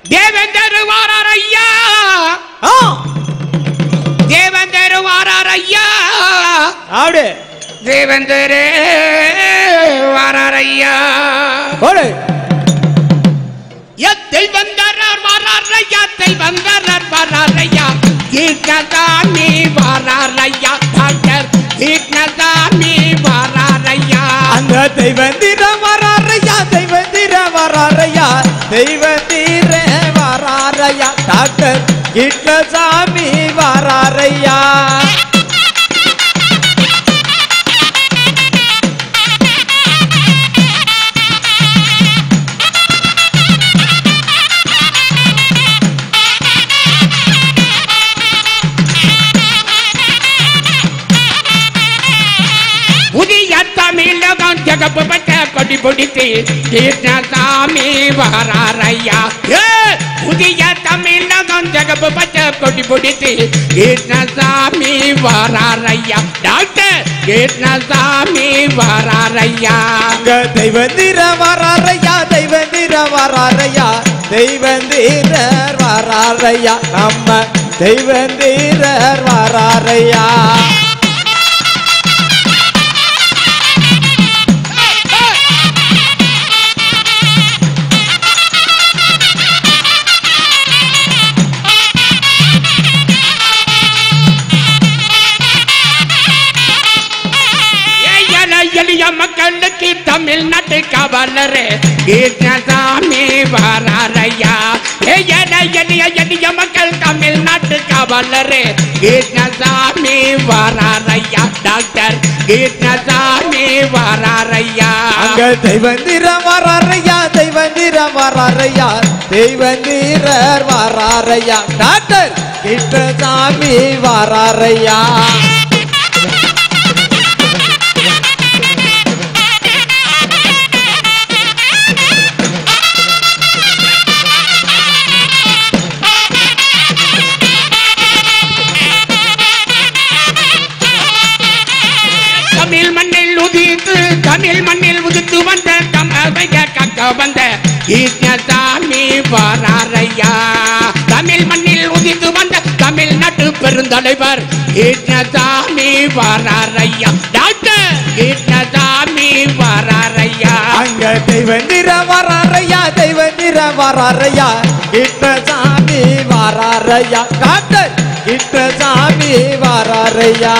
தேவேந்தர் வாரார் ஐயா ஆ தேவேந்தர் வாரார் ஐயா அப்படி தேவேந்தர் வாரார் ஐயா போடு எத்தை வந்தார் வாரார் ஐயா தை வந்தார் வாரார் ஐயா கீர்த்தசாமி வாரார் ஐயா டாக்டர் கீர்த்தசாமி வாரார் ஐயா அந்த தெய்வந்திர வராரையா தெய்வந்திர வராரையா தெய்வந்திர வராரையா டாக்டர் கிருஷ்ணசாமி வராரையா புதிய தமிழகம் ஜகப்பு பட்ட கொடி பிடித்து கிருஷ்ணசாமி வாராரையா ஏ! புதிய தமிழகம் ஜகப்பு பட்ட கொடி பிடித்து கிருஷ்ணசாமி வாராரையா டாக்டர் கிருஷ்ணசாமி வாராரையா அங்க தெய்வந்திர வராரையா தெய்வந்திர வராரையா தெய்வந்திரர் வராரையா நம்ம தெய்வந்திரர் வராரையா ஏழை எளிய மக்களுக்கு தமிழ்நாட்டு கவலரே கிருஷ்ணசாமி வாராரையா ஏழை எளிய எளிய மக்கள் தமிழ்நாட்டு கவலரே கிருஷ்ணசாமி வாராரையா டாக்டர் கிருஷ்ணசாமி வாராரையா அங்க தெய்வந்திர வராரையா தெய்வந்திர வராரையா தெய்வந்திரர் வராரையா டாக்டர் கிருஷ்ணசாமி வராரையா தமிழ் மண்ணில் உதித்து தமிழ் மண்ணில் உதித்து வந்த தமிழக கக்க வந்த கிருஷ்ணசாமி வாராரையா தமிழ் மண்ணில் உதித்து வந்த தமிழ்நாட்டு பெருந்தலைவர் கிருஷ்ணசாமி வாராரையா டாக்டர் கிருஷ்ணசாமி வாராரையா அங்க தெய்வந்திர வராரையா தெய்வந்திர வராரையா கிருஷ்ணசாமி வராரையா டாக்டர் கிருஷ்ணசாமி வராரையா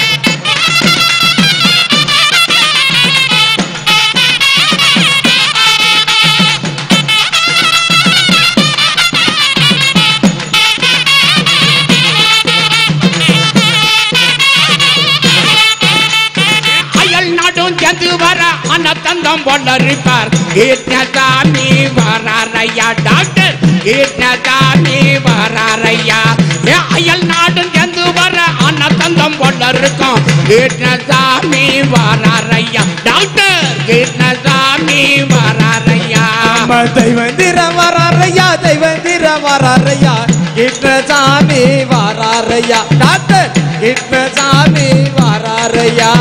அயல் நாடும் சேர்ந்து வர அன்னத்தந்தம் வளர்ப்பார் கிருஷ்ணசாமி வாராரையா டாக்டர் கிருஷ்ணசாமி வாராரையா ஏ அயல் நாடும் சேர்ந்து வர அன்னத்தந்தம் வளர்க்கும் கிருஷ்ணசாமி வாராரையா டாக்டர் கிருஷ்ணசாமி வாராரையா நம்ம தெய்வந்திர வராரையா தெய்வந்திர வராரையா கிருஷ்ணசாமி வராரையா டாக்டர் கிருஷ்ணசாமி வராரையா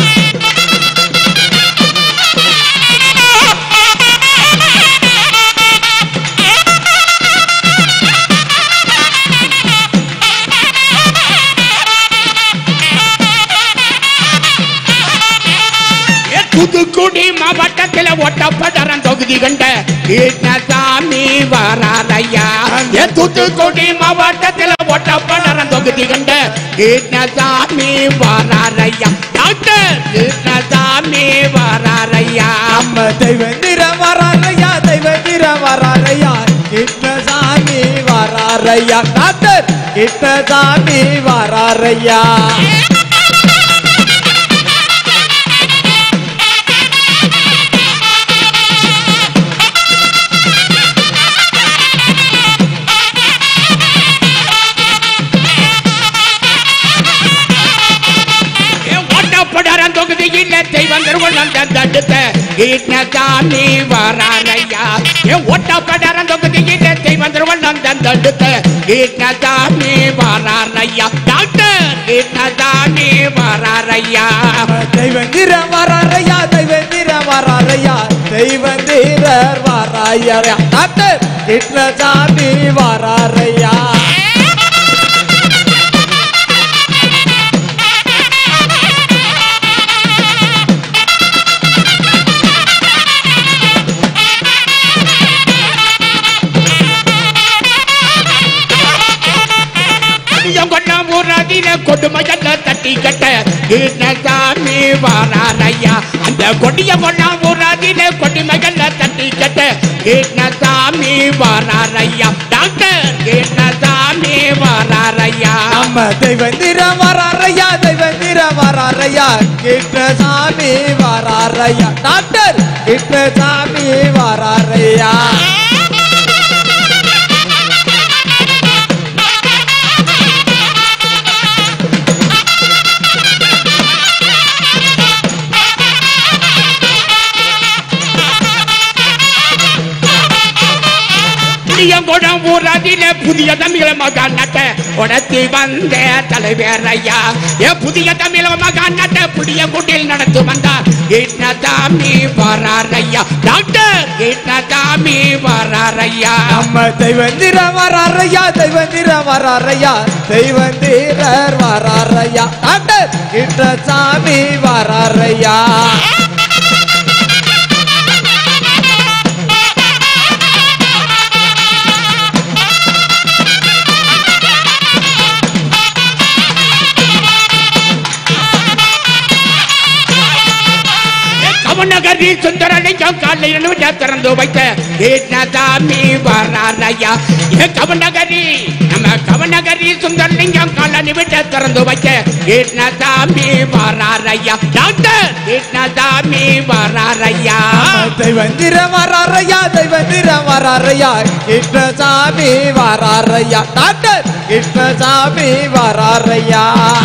ஏ தூத்துக்குடி மாவட்டத்தில் ஒட்டப்படரன் தொகுதி கண்ட கிருஷ்ணசாமி வாராரையா ஏ தூத்துக்குடி மாவட்டத்தில் ஒட்டப்படரன் தொகுதி கண்ட கிருஷ்ணசாமி வாராரையா டாக்டர் கிருஷ்ணசாமி வாராரையா நம்ம தெய்வந்திர வராரையா தெய்வந்திர வராரையா கிருஷ்ணசாமி வராரையா டாக்டர் கிருஷ்ணசாமி வராரையா ஏ ஒட்டப்படரன் தொகுதியில் தெய்வம் திருவண்ணம் தடுத்த கிருஷ்ணசாமி வாராரையா ஏ ஒட்டப்படரன் தொகுதியில் தெய்வம் திருவண்ணம் தடுத்த கிருஷ்ணசாமி வாராரையா டாக்டர் கிருஷ்ணசாமி வாராரையா தெய்வந்திர வராரையா தெய்வந்திர வராரையா தெய்வந்தீரர் வராரையா டாக்டர் கிருஷ்ணசாமி வராரையா கொண்டாம் ஊராதில கொடுமையல்ல தட்டி கட்ட கிருஷ்ணசாமி வாராரையா அந்த கொடிய கொண்டாம் ஊராதில கொடுமையல்ல தட்டி கட்ட கிருஷ்ணசாமி வாராரையா டாக்டர் கிருஷ்ணசாமி வாராரையா நம்ம தெய்வந்திரம் வராரையா தெய்வந்திரம் வராரையா கிருஷ்ணசாமி வராரையா டாக்டர் கிருஷ்ணசாமி வராரையா புளியங்குளம் ஊராதில புதிய தமிழ மகான் நட்ட உடத்தி வந்த தலைவர் ஐயா ஏ புதிய தமிழ மகான் நட்ட புளியங்குட்டில் நடந்து வந்தார் கிருஷ்ணசாமி வராரையா டாக்டர் கிருஷ்ணசாமி வராரையா நம்ம தெய்வந்திரம் வராரையா தெய்வந்திரம் வராரையா தெய்வந்தீரர் வராரையா டாக்டர் கிருஷ்ணசாமி வராரையா கவனகரி சுந்தரலிங்கம் காலையில் விட திறந்து வைத்த கிருஷ்ணசாமி வராரையா ஏ கவனகரி நம்ம கவனகரி சுந்தரலிங்கம் காலனி விட திறந்து வைத்த கிருஷ்ணசாமி வராரையா டாக்டர் கிருஷ்ணசாமி வராரையா தெய்வந்திரம் வராரையா தெய்வந்திரம் வராரையா கிருஷ்ணசாமி வராரையா டாக்டர் கிருஷ்ணசாமி வராரையா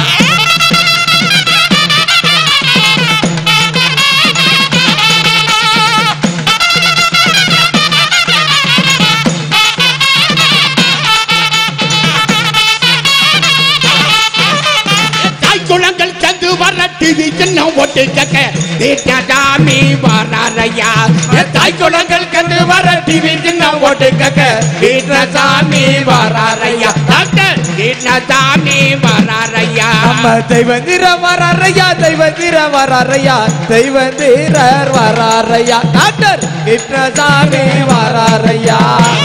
தாய் குளங்கள் சந்து வர டிவி சின்ன ஓட்டு கக்க கிருஷ்ணசாமி வராரையா ஏ தாய் குளங்கள் கந்து வர டிவி சின்ன ஓட்டு கக்க கிருஷ்ணசாமி வராரையா டாக்டர் கிருஷ்ணசாமி வராரையா நம்ம தெய்வந்திரம் வராரையா தெய்வந்திரம் வராரையா தெய்வந்திரர் வராரையா டாக்டர் கிருஷ்ணசாமி வராரையா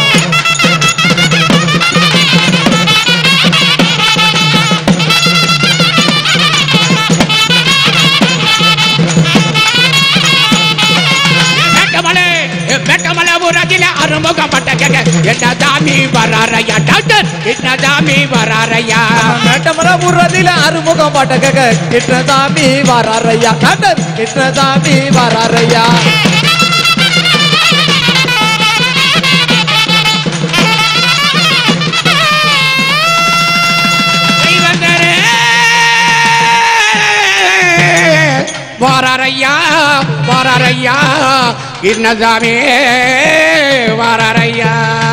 மேட்டமலை மேட்டமலை ஊராட்சியில அறுமுகம் பட்ட கேட்க என்ன சாமி வராரையா டாக்டர் என்ன சாமி வராரையா மேட்டமர ஊரதில அறுமுகம் பாட்ட கேட்க கிருஷ்ணசாமி வராரையா டாக்டர் கிருஷ்ணசாமி வராரையா தெய்வந்தரே வாராரையா வாராரையா இன்னசாமி வாராரையா